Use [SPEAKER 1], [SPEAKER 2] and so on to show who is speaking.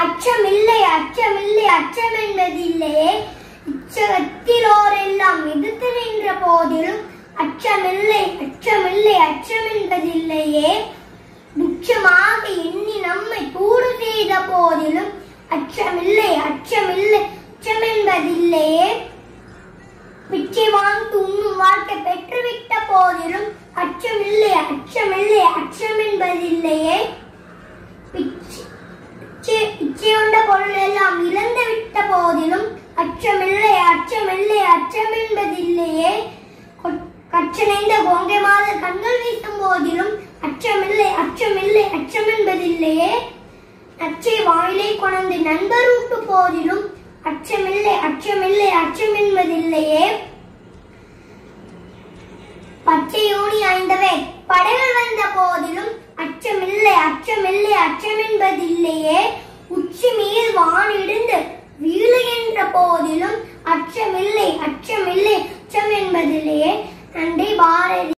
[SPEAKER 1] அச்சமில்லை அச்சமில்லை அச்சம் என்பதில்லையே இச்சகத்திலோரெல்லாம் எதிர்த்து நின்ற போதிலும் அச்சமில்லை அச்சமில்லை அச்சம் என்பதில்லையே துச்சமாக எண்ணி நம்மை கூடு செய்த போதிலும் அச்சமில்லை அச்சமில்லை அச்சம் என்பதில்லையே பிச்சை வாங்கி உண்ணும் வாழ்க்கை பெற்றுவிட்ட போதிலும் அச்சமில்லை அச்சமில்லை அச்சம் என்பதில்லையே பிச்சை பிச்சை- பிச்சை கொண்ட பொருள் எல்லாம் இழந்து விட்ட போதிலும் அச்சமில்லை அச்சமில்லை அச்சம் என்பதில்லையே கொ- கச்சனைந்த கொங்கை மாத கண்கள் வீசும் போதிலும் அச்சமில்லை அச்சமில்லை அச்சம் என்பதில்லையே அச்சை வாயிலை கொணர்ந்து நண்பர் ஊட்டு போதிலும் அச்சமில்லை அச்சமில்லை அச்சம் என்பதில்லையே பச்சை யோனி அணிந்தவே படைகள் வந்த போதிலும் அச்சமில்லை அச்சமில்லை அச்சம் என்பதில்லையே உச்சி மீது வானிடிந்து வீழுகின்ற போதிலும் அச்சமில்லை அச்சமில்லை அச்சம் என்பதில்லையே நன்றி பாரதி